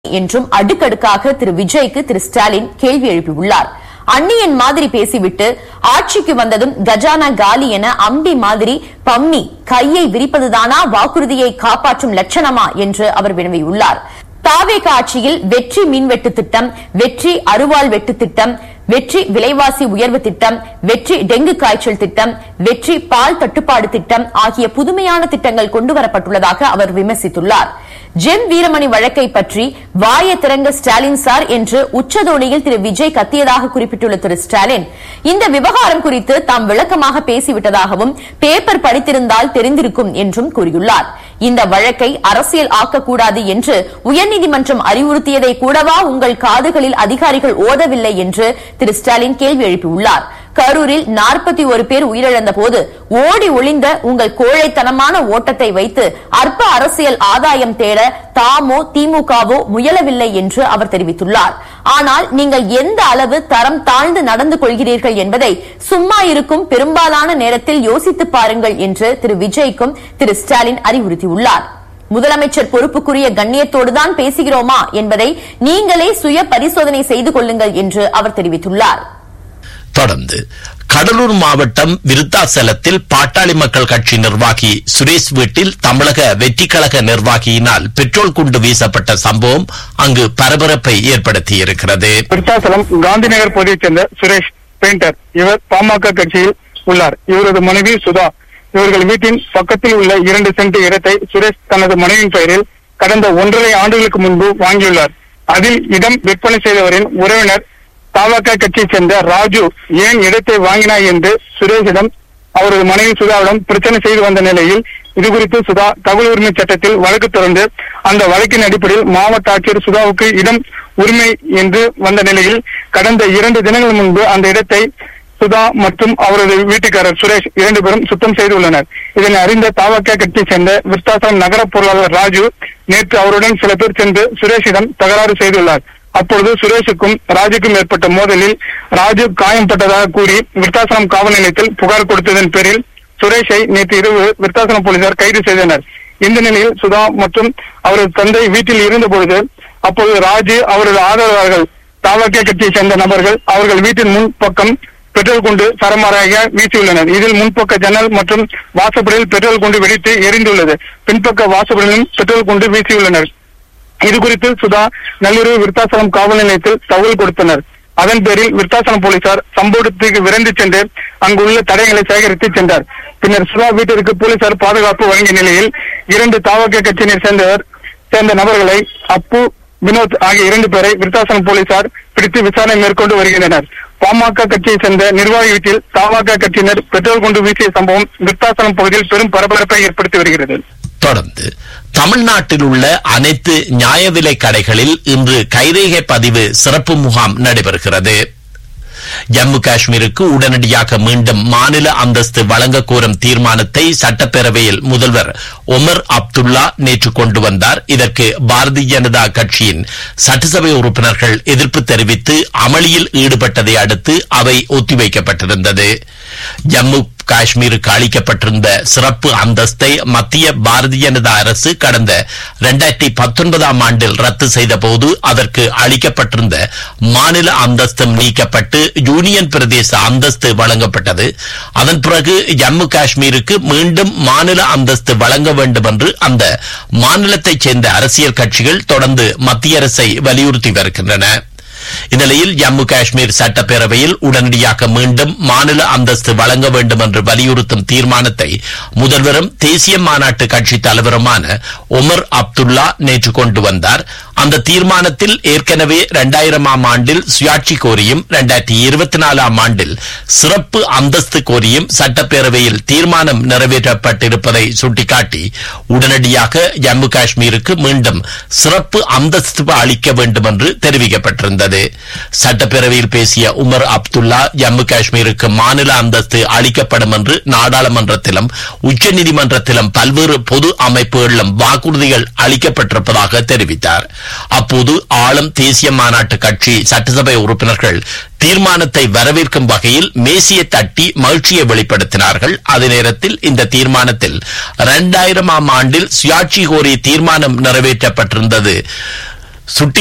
என்றும் அடுக்கடுக்காக திரு விஜய்க்கு திரு ஸ்டாலின் கேள்வி எழுப்பியுள்ளார் அந்நியன் மாதிரி பேசிவிட்டு ஆட்சிக்கு வந்ததும் கஜானா காலி என அம்பி மாதிரி பம்மி கையை விரிப்பதுதானா வாக்குறுதியை காப்பாற்றும் லட்சணமா என்று அவர் வினவியுள்ளார் தாவேக ஆட்சியில் வெற்றி மின்வெட்டு திட்டம் வெற்றி அருவாள் வெட்டு திட்டம் வெற்றி விலைவாசி உயர்வு திட்டம் வெற்றி டெங்கு காய்ச்சல் திட்டம் வெற்றி பால் தட்டுப்பாடு திட்டம் ஆகிய புதுமையான திட்டங்கள் கொண்டுவரப்பட்டுள்ளதாக அவர் விமர்சித்துள்ளார் ஜெம் வீரமணி வழக்கை பற்றி வாய திறங்க ஸ்டாலின் சார் என்று உச்சதோணியில் திரு விஜய் கத்தியதாக குறிப்பிட்டுள்ள திரு ஸ்டாலின் இந்த விவகாரம் குறித்து தாம் விளக்கமாக பேசிவிட்டதாகவும் பேப்பர் படித்திருந்தால் தெரிந்திருக்கும் என்றும் கூறியுள்ளார் இந்த வழக்கை அரசியல் ஆக்கக்கூடாது என்று உயர்நீதிமன்றம் அறிவுறுத்தியதை கூடவா உங்கள் காதுகளில் அதிகாரிகள் ஓதவில்லை என்று திரு ஸ்டாலின் கேள்வி எழுப்பியுள்ளார் கரூரில் நாற்பத்தி ஒரு பேர் உயிரிழந்த போது ஓடி ஒளிந்த உங்கள் கோழைத்தனமான ஓட்டத்தை வைத்து அற்ப அரசியல் ஆதாயம் தேட தாமோ திமுகவோ முயலவில்லை என்று அவர் தெரிவித்துள்ளார் ஆனால் நீங்கள் எந்த அளவு தரம் தாழ்ந்து நடந்து கொள்கிறீர்கள் என்பதை சும்மா இருக்கும் பெரும்பாலான நேரத்தில் யோசித்து பாருங்கள் என்று திரு விஜய்க்கும் திரு ஸ்டாலின் அறிவுறுத்தியுள்ளார் முதலமைச்சர் பொறுப்புக்குரிய கண்ணியத்தோடுதான் பேசுகிறோமா என்பதை நீங்களே சுய பரிசோதனை செய்து கொள்ளுங்கள் என்று அவர் தெரிவித்துள்ளார் தொடர்ந்து கடலூர் மாவட்டம் விருத்தாசலத்தில் பாட்டாளி மக்கள் கட்சி நிர்வாகி சுரேஷ் வீட்டில் தமிழக வெற்றிக் கழக நிர்வாகியினால் பெட்ரோல் குண்டு வீசப்பட்ட சம்பவம் அங்கு பரபரப்பை ஏற்படுத்தியிருக்கிறது விருத்தாசலம் காந்தி நகர் பகுதியைச் சேர்ந்த சுரேஷ் பெயிண்டர் இவர் பாமக கட்சியில் உள்ளார் இவரது மனைவி சுதா இவர்கள் வீட்டின் பக்கத்தில் உள்ள இரண்டு சென்ட் இடத்தை சுரேஷ் தனது மனைவியின் பெயரில் கடந்த ஒன்றரை ஆண்டுகளுக்கு முன்பு வாங்கியுள்ளார் அதில் இடம் விற்பனை செய்தவரின் உறவினர் தாவக கட்சியைச் சேர்ந்த ராஜு ஏன் இடத்தை வாங்கினாய் என்று சுரேஷிடம் அவரது மனைவி சுதாவிடம் பிரச்சனை செய்து வந்த நிலையில் இதுகுறித்து சுதா தகவல் உரிமை சட்டத்தில் வழக்கு தொடர்ந்து அந்த வழக்கின் அடிப்படையில் மாவட்ட ஆட்சியர் சுதாவுக்கு இடம் உரிமை என்று வந்த நிலையில் கடந்த இரண்டு தினங்கள் முன்பு அந்த இடத்தை சுதா மற்றும் அவரது வீட்டுக்காரர் சுரேஷ் இரண்டு பேரும் சுத்தம் செய்துள்ளனர் இதனை அறிந்த தாவக்க கட்சியைச் சேர்ந்த விருத்தாசலம் நகர பொருளாளர் ராஜு நேற்று அவருடன் சில பேர் சென்று சுரேஷிடம் தகராறு செய்துள்ளார் அப்பொழுது சுரேஷுக்கும் ராஜுக்கும் ஏற்பட்ட மோதலில் ராஜு காயம்பட்டதாக கூறி விருத்தாசலம் காவல் நிலையத்தில் புகார் கொடுத்ததன் பேரில் சுரேஷை நேற்று இரவு விருத்தாசலம் போலீசார் கைது செய்தனர் இந்த நிலையில் சுதா மற்றும் அவரது தந்தை வீட்டில் இருந்தபொழுது அப்போது ராஜு அவரது ஆதரவாளர்கள் தாவக்கே கட்சியை சேர்ந்த நபர்கள் அவர்கள் வீட்டின் முன் பக்கம் பெட்ரோல் குண்டு சரமாராக வீசியுள்ளனர் இதில் முன்பக்க ஜன்னல் மற்றும் வாசப்படியில் பெட்ரோல் குண்டு வெடித்து எரிந்துள்ளது பின்பக்க வாசப்படியிலும் பெட்ரோல் குண்டு வீசியுள்ளனர் இது குறித்து சுதா நள்ளிரவு விருத்தாசலம் காவல் நிலையத்தில் தகவல் கொடுத்தனர் அதன் பேரில் விருத்தாசலம் போலீசார் சம்பவத்துக்கு விரைந்து சென்று அங்குள்ள தடயங்களை சேகரித்து சென்றார் பின்னர் சுதா வீட்டிற்கு போலீசார் பாதுகாப்பு வழங்கிய நிலையில் இரண்டு தாவக கட்சியினர் சேர்ந்தவர் சேர்ந்த நபர்களை அப்பு வினோத் ஆகிய இரண்டு பேரை விருத்தாசலம் போலீசார் பிடித்து விசாரணை மேற்கொண்டு வருகின்றனர் பாமக கட்சியை சேர்ந்த நிர்வாகி வீட்டில் தாவக கட்சியினர் பெட்ரோல் கொண்டு வீசிய சம்பவம் விருத்தாசலம் பகுதியில் பெரும் பரபரப்பை ஏற்படுத்தி வருகிறது தொடர்ந்து தமிழ்நாட்டில் உள்ள அனைத்து நியாய விலை கடைகளில் இன்று கைரேகை பதிவு சிறப்பு முகாம் நடைபெறுகிறது ஜம்மு காஷ்மீருக்கு உடனடியாக மீண்டும் மாநில அந்தஸ்து வழங்க கோரும் தீர்மானத்தை சட்டப்பேரவையில் முதல்வர் ஒமர் அப்துல்லா நேற்று கொண்டு வந்தார் இதற்கு பாரதிய ஜனதா கட்சியின் சட்டசபை உறுப்பினர்கள் எதிர்ப்பு தெரிவித்து அமளியில் ஈடுபட்டதை அடுத்து அவை ஒத்திவைக்கப்பட்டிருந்தது ஜம்மு காஷ்மீருக்கு அளிக்கப்பட்டிருந்த சிறப்பு அந்தஸ்தை மத்திய பாரதிய ஜனதா அரசு கடந்த இரண்டாயிரத்தி பத்தொன்பதாம் ஆண்டில் ரத்து செய்த போது அதற்கு அளிக்கப்பட்டிருந்த மாநில அந்தஸ்தும் நீக்கப்பட்டு யூனியன் பிரதேச அந்தஸ்து வழங்கப்பட்டது அதன் பிறகு ஜம்மு காஷ்மீருக்கு மீண்டும் மாநில அந்தஸ்து வழங்க வேண்டும் என்று அந்த மாநிலத்தைச் சேர்ந்த அரசியல் கட்சிகள் தொடர்ந்து மத்திய அரசை வலியுறுத்தி வருகின்றன இந்நிலையில் ஜம்மு காஷ்மீர் சட்டப்பேரவையில் உடனடியாக மீண்டும் மாநில அந்தஸ்து வழங்க வேண்டும் என்று வலியுறுத்தும் தீர்மானத்தை முதல்வரும் தேசிய மாநாட்டு கட்சி தலைவருமான ஒமர் அப்துல்லா நேற்று கொண்டு வந்தார் அந்த தீர்மானத்தில் ஏற்கனவே இரண்டாயிரமாம் ஆண்டில் சுயாட்சி கோரியும் இரண்டாயிரத்தி இருபத்தி நாலாம் ஆண்டில் சிறப்பு அந்தஸ்து கோரியும் சட்டப்பேரவையில் தீர்மானம் நிறைவேற்றப்பட்டிருப்பதை சுட்டிக்காட்டி உடனடியாக ஜம்மு காஷ்மீருக்கு மீண்டும் சிறப்பு அந்தஸ்து அளிக்க வேண்டும் என்று தெரிவிக்கப்பட்டிருந்தது சட்டப்பேரவையில் பேசிய உமர் அப்துல்லா ஜம்மு காஷ்மீருக்கு மாநில அந்தஸ்து அளிக்கப்படும் என்று நாடாளுமன்றத்திலும் உச்சநீதிமன்றத்திலும் பல்வேறு பொது அமைப்புகளிலும் வாக்குறுதிகள் அளிக்கப்பட்டிருப்பதாக தெரிவித்தார் அப்போது ஆளும் தேசிய மாநாட்டு கட்சி சட்டசபை உறுப்பினர்கள் தீர்மானத்தை வரவேற்கும் வகையில் மேசியை தட்டி மகிழ்ச்சியை வெளிப்படுத்தினார்கள் அதே நேரத்தில் இந்த தீர்மானத்தில் இரண்டாயிரமாம் ஆண்டில் சுயாட்சி கோரி தீர்மானம் நிறைவேற்றப்பட்டிருந்தது சுட்டி